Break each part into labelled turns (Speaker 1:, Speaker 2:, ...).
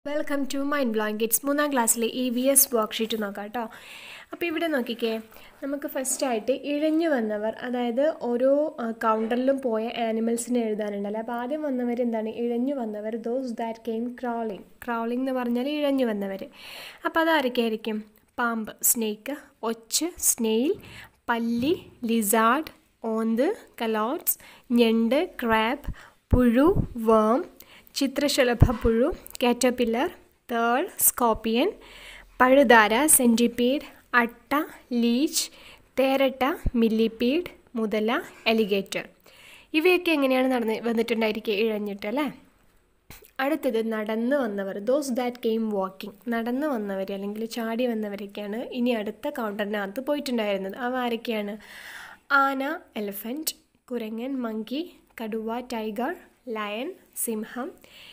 Speaker 1: welcome to mind blankets മൂന്നാം ക്ലാസ്സിലെ E V S worksheet നോക്കാം കേട്ടോ അപ്പോൾ ഇവിടെ നോക്കിക്കേ നമുക്ക് ഫസ്റ്റായിട്ട് ഇഴഞ്ഞു വന്നവർ അതായത് ഓരോ കൗണ്ടറിലും പോയ ആനിമൽസിനെ എഴുതാനുണ്ടല്ലോ അപ്പോൾ ആദ്യം വന്നവർ എന്താണ് ഇഴഞ്ഞു വന്നവർ those that came crawling crawling എന്ന് പറഞ്ഞാൽ ഇഴഞ്ഞു വന്നവർ അപ്പോൾ അതാരൊക്കെയായിരിക്കും പാമ്പ് സ്നേക്ക് ഒച്ച് സ്നെയിൽ പല്ലി ലിസാർഡ് ഓന്ത് കലോട്ട്സ് ഞണ്ട് ക്രാബ് പുഴു വേം ചിത്രശലഭ പുഴു കാറ്റർപില്ലർ തേൾ സ്കോപ്പിയൻ പഴുതാര സെൻറ്റിപ്പീഡ് അട്ട ലീച്ച് തേരട്ട മില്ലിപ്പീഡ് മുതല എലിഗേറ്റർ ഇവയൊക്കെ എങ്ങനെയാണ് നടന്ന് വന്നിട്ടുണ്ടായിരിക്കുക ഇഴഞ്ഞിട്ട് അല്ലേ അടുത്തത് നടന്നു വന്നവർ ദോസ് ദാറ്റ് കെയിം വാക്കിംഗ് നടന്നു വന്നവർ അല്ലെങ്കിൽ ചാടി വന്നവരൊക്കെയാണ് ഇനി അടുത്ത കൗണ്ടറിനകത്ത് പോയിട്ടുണ്ടായിരുന്നത് അവ ആരൊക്കെയാണ് ആന എലിഫൻറ്റ് കുരങ്ങൻ മങ്കി കടുവ ടൈഗർ ലയൺ സിംഹം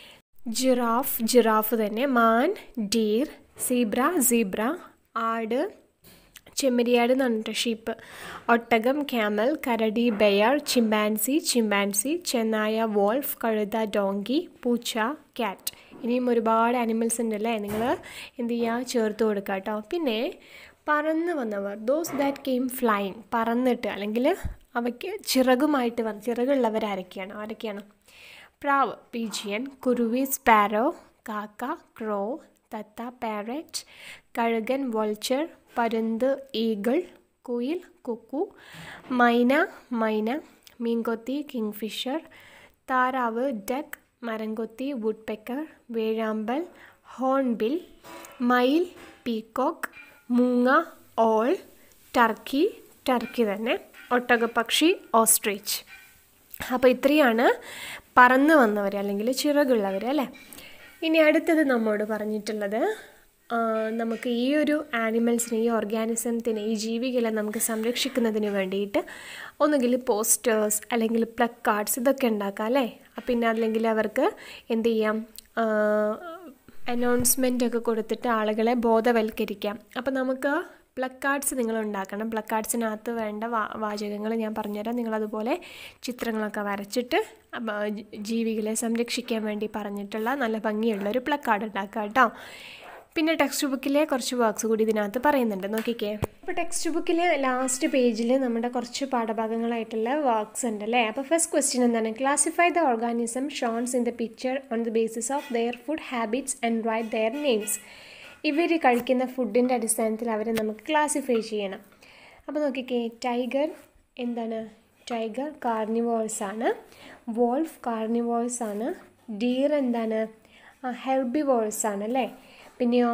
Speaker 1: ജിറാഫ് ജിറാഫ് തന്നെ മാൻ ഡീർ സീബ്ര സീബ്ര ആട് ചെമ്മരിയാട് എന്ന് പറഞ്ഞിട്ട് ഷീപ്പ് ഒട്ടകം ക്യാമൽ കരടി ബെയർ ചിമ്പാൻസി ചിമ്പാൻസി ചെന്നായ വോൾഫ് കഴുത ഡോങ്കി പൂച്ച ക്യാറ്റ് ഇനിയും ഒരുപാട് ആനിമൽസ് ഉണ്ടല്ലേ നിങ്ങൾ എന്ത് ചെയ്യുക ചേർത്ത് കൊടുക്കുക കേട്ടോ പിന്നെ പറന്ന് വന്നവർ ദോസ് ദാറ്റ് കെയിം ഫ്ലൈങ് പറന്നിട്ട് അല്ലെങ്കിൽ അവയ്ക്ക് ചിറകുമായിട്ട് വന്ന് ചിറകുള്ളവരാരൊക്കെയാണ് ആരൊക്കെയാണ് പ്രാവ് പീജിയൻ കുരുവി സ്പാരോ കാക്ക ക്രോ തത്ത പാരറ്റ് കഴുകൻ വോൾച്ചർ പരുന്ത് ഈഗിൾ കുയിൽ കുക്കു മൈന മൈന മീൻകൊത്തി കിങ്ഫിഷർ താറാവ് ഡക്ക് മരംകൊത്തി വുഡ്പെക്കർ വേഴാമ്പൽ ഹോൺബിൽ മയിൽ പീക്കോക്ക് മൂങ്ങ ഓൾ ടർക്കി ടർക്കി തന്നെ ഒട്ടകപ്പക്ഷി ഓസ്ട്രിച്ച് അപ്പോൾ ഇത്രയാണ് പറന്ന് വന്നവർ അല്ലെങ്കിൽ ചിറകുള്ളവർ അല്ലേ ഇനി അടുത്തത് നമ്മോട് പറഞ്ഞിട്ടുള്ളത് നമുക്ക് ഈ ഒരു ആനിമൽസിനെ ഈ ഓർഗാനിസത്തിനെ ഈ ജീവികളെ നമുക്ക് സംരക്ഷിക്കുന്നതിന് വേണ്ടിയിട്ട് ഒന്നുകിൽ പോസ്റ്റേഴ്സ് അല്ലെങ്കിൽ പ്ലക്കാർഡ്സ് ഇതൊക്കെ ഉണ്ടാക്കാം അല്ലേ പിന്നെ അല്ലെങ്കിൽ അവർക്ക് എന്ത് ചെയ്യാം അനൗൺസ്മെൻ്റ് ഒക്കെ കൊടുത്തിട്ട് ആളുകളെ ബോധവൽക്കരിക്കാം അപ്പോൾ നമുക്ക് പ്ലക്കാർഡ്സ് നിങ്ങൾ ഉണ്ടാക്കണം പ്ലക്കാർഡ്സിനകത്ത് വേണ്ട വാ വാചകങ്ങൾ ഞാൻ പറഞ്ഞുതരാം നിങ്ങളതുപോലെ ചിത്രങ്ങളൊക്കെ വരച്ചിട്ട് ജീവികളെ സംരക്ഷിക്കാൻ വേണ്ടി പറഞ്ഞിട്ടുള്ള നല്ല ഭംഗിയുള്ള ഒരു പ്ലക്കാർഡ് ഉണ്ടാക്കുക കേട്ടോ പിന്നെ ടെക്സ്റ്റ് ബുക്കിലെ കുറച്ച് വർക്ക്സ് കൂടി ഇതിനകത്ത് പറയുന്നുണ്ട് നോക്കിക്കേ അപ്പോൾ ടെക്സ്റ്റ് ബുക്കിലെ ലാസ്റ്റ് പേജിൽ നമ്മുടെ കുറച്ച് പാഠഭാഗങ്ങളായിട്ടുള്ള വർക്ക്സ് ഉണ്ട് അല്ലേ അപ്പോൾ ഫസ്റ്റ് ക്വസ്റ്റ്യൻ എന്താണ് classify the organism shown in the picture on the basis of their food habits and write their names ഇവർ കഴിക്കുന്ന ഫുഡിൻ്റെ അടിസ്ഥാനത്തിൽ അവരെ നമുക്ക് ക്ലാസിഫൈ ചെയ്യണം അപ്പോൾ നോക്കിക്കേ ടൈഗർ എന്താണ് ടൈഗർ കാർണിവോൾസ് ആണ് വോൾഫ് കാർണിവോൾസ് ആണ് ഡീർ എന്താണ് ഹെർബിവോൾസ് ആണ് അല്ലേ പിന്നെയോ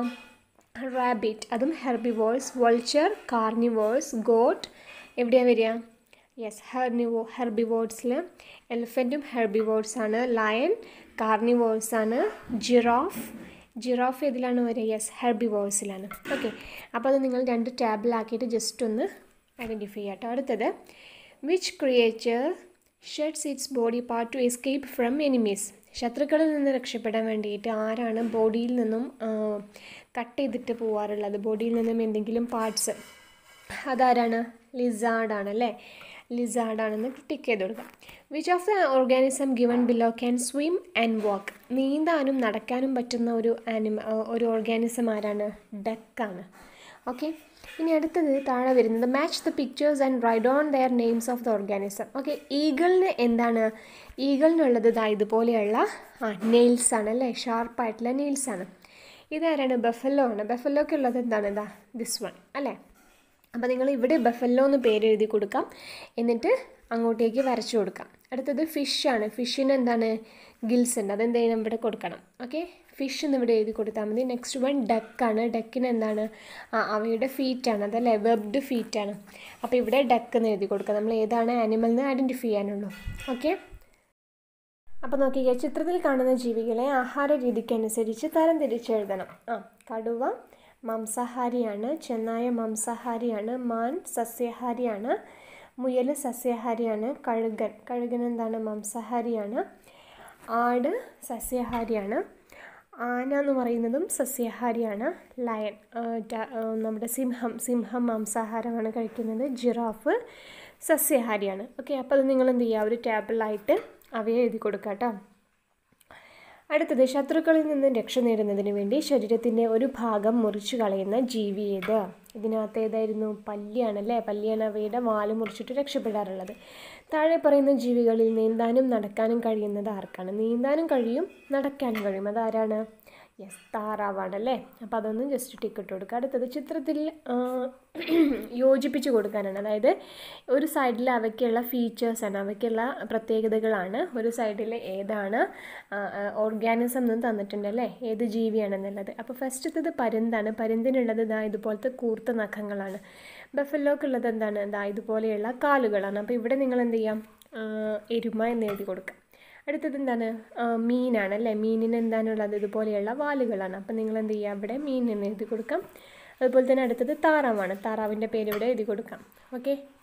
Speaker 1: റാബിറ്റ് അതും ഹെർബിവോൾസ് വൾച്ചർ കാർണിവോൾസ് ഗോട്ട് എവിടെയാണ് വരിക യെസ് ഹെർണിവോ ഹെർബിവോൾസിൽ എലിഫൻറ്റും ഹെർബിവോൾസ് ആണ് ലയൺ കാർണിവോൾസ് ആണ് ജിറാഫ് ജിറാഫ് ഏതിലാണ് വരിക യെസ് ഹെർബിവോൾസിലാണ് ഓക്കെ അപ്പോൾ അത് നിങ്ങൾ രണ്ട് ടാബിലാക്കിയിട്ട് ജസ്റ്റ് ഒന്ന് ഐഡൻറ്റിഫൈ ചെയ്യാം കേട്ടോ അടുത്തത് which creature sheds its body part to escape from enemies ശത്രുക്കളിൽ നിന്ന് രക്ഷപ്പെടാൻ വേണ്ടിയിട്ട് ആരാണ് ബോഡിയിൽ നിന്നും കട്ട് ചെയ്തിട്ട് പോകാറുള്ളത് ബോഡിയിൽ നിന്നും എന്തെങ്കിലും പാർട്സ് അതാരാണ് ലിസാർഡാണ് അല്ലേ ലിസാർഡാണെന്ന് ടിക്ക് ചെയ്ത് കൊടുക്കാം which of the organism given below can swim and walk നീന്താനും നടക്കാനും പറ്റുന്ന ഒരു ആനിമ ഒരു ഓർഗാനിസം ആരാണ് ഡക്കാണ് ഓക്കെ ഇനി അടുത്തത് താഴെ വരുന്നത് match the pictures and write on their names of the organism okay ഈഗിളിന് എന്താണ് ഈഗിളിനുള്ളത് ഇതാ ഇതുപോലെയുള്ള ആ നെയിൽസ് ആണ് അല്ലേ ഷാർപ്പായിട്ടുള്ള നെയിൽസ് ആണ് ഇതാരാണ് ബഫല്ലോ ആണ് ബഫല്ലോക്ക് ഉള്ളത് എന്താണ് ഇതാ ദിസ് വൺ അല്ലേ അപ്പോൾ നിങ്ങൾ ഇവിടെ ബഫല്ലോ എന്ന് പേര് എഴുതി കൊടുക്കാം എന്നിട്ട് അങ്ങോട്ടേക്ക് വരച്ചു കൊടുക്കാം അടുത്തത് ഫിഷാണ് ഫിഷിന് എന്താണ് ഗിൽസ് ഉണ്ട് അതെന്ത് ചെയ്യണം ഇവിടെ കൊടുക്കണം ഓക്കെ ഫിഷ് എന്ന് ഇവിടെ എഴുതി കൊടുത്താൽ മതി നെക്സ്റ്റ് വൺ ഡക്കാണ് ഡക്കിന് എന്താണ് ആ അവയുടെ ഫീറ്റാണ് അതല്ലേ വെബ്ഡ് ഫീറ്റാണ് അപ്പോൾ ഇവിടെ ഡക്ക് എന്ന് എഴുതി കൊടുക്കുക നമ്മൾ ഏതാണ് ആനിമൽ എന്ന് ഐഡൻറ്റിഫൈ ചെയ്യാനുള്ളൂ ഓക്കെ അപ്പോൾ നോക്കിക്കുക ചിത്രത്തിൽ കാണുന്ന ജീവികളെ ആഹാര രീതിക്കനുസരിച്ച് തരം തിരിച്ചെഴുതണം ആ കടുവ മാംസാഹാരിയാണ് ചെന്നായ മാംസാഹാരിയാണ് മാൻ സസ്യാഹാരിയാണ് മുയൽ സസ്യാഹാരിയാണ് കഴുകൻ കഴുകൻ എന്താണ് മാംസാഹാരിയാണ് ആട് സസ്യാഹാരിയാണ് ആന എന്ന് പറയുന്നതും സസ്യാഹാരിയാണ് ലയൺ നമ്മുടെ സിംഹം സിംഹം മാംസാഹാരമാണ് കഴിക്കുന്നത് ജിറാഫ് സസ്യാഹാരിയാണ് ഓക്കെ അപ്പോൾ അത് നിങ്ങൾ എന്ത് ചെയ്യുക ഒരു ടേബിളായിട്ട് അവയെ എഴുതി കൊടുക്കുക കേട്ടോ അടുത്തത് ശത്രുക്കളിൽ നിന്ന് രക്ഷ നേടുന്നതിന് വേണ്ടി ശരീരത്തിൻ്റെ ഒരു ഭാഗം മുറിച്ചു കളയുന്ന ജീവി ഏത് ഇതിനകത്ത് ഏതായിരുന്നു പല്ലിയാണല്ലേ പല്ലിയാണ് അവയുടെ വാല് മുറിച്ചിട്ട് രക്ഷപ്പെടാറുള്ളത് താഴെ പറയുന്ന ജീവികളിൽ നീന്താനും നടക്കാനും കഴിയുന്നത് ആർക്കാണ് നീന്താനും കഴിയും നടക്കാനും കഴിയും അതാരാണ് യെസ് താറാവാണല്ലേ അപ്പോൾ അതൊന്ന് ജസ്റ്റ് ടിക്ക് ഇട്ട് കൊടുക്കുക അടുത്തത് ചിത്രത്തിൽ ആ, യോജിപ്പിച്ച് കൊടുക്കാനാണ് അതായത് ഒരു സൈഡിൽ അവയ്ക്കുള്ള ഫീച്ചേഴ്സാണ് അവയ്ക്കുള്ള പ്രത്യേകതകളാണ് ഒരു സൈഡിൽ ഏതാണ് ഓർഗാനിസം എന്ന് തന്നിട്ടുണ്ട് അല്ലേ ഏത് ജീവിയാണെന്നുള്ളത് അപ്പോൾ ഫസ്റ്റത്തത് പരുന്താണ് പരുന്തിനുള്ളത് ഇതാ ഇതുപോലത്തെ കൂർത്ത നഖങ്ങളാണ് ബഫലോക്കുള്ളത് എന്താണ് ഇതാ ഇതുപോലെയുള്ള കാലുകളാണ് അപ്പോൾ ഇവിടെ നിങ്ങൾ എന്ത് ചെയ്യാം ആ, എരുമ എന്ന് എഴുതി കൊടുക്കുക അടുത്തത് എന്താണ് ആ, മീനാണ് അല്ലേ മീനിന് എന്താണുള്ളത് ഇതുപോലെയുള്ള വാലുകളാണ് അപ്പം നിങ്ങൾ എന്ത് ചെയ്യുക അവിടെ മീൻ എന്ന് എഴുതി കൊടുക്കാം അതുപോലെ തന്നെ അടുത്തത് താറാവാണ് താറാവിൻ്റെ പേര് ഇവിടെ എഴുതി കൊടുക്കാം ഓക്കെ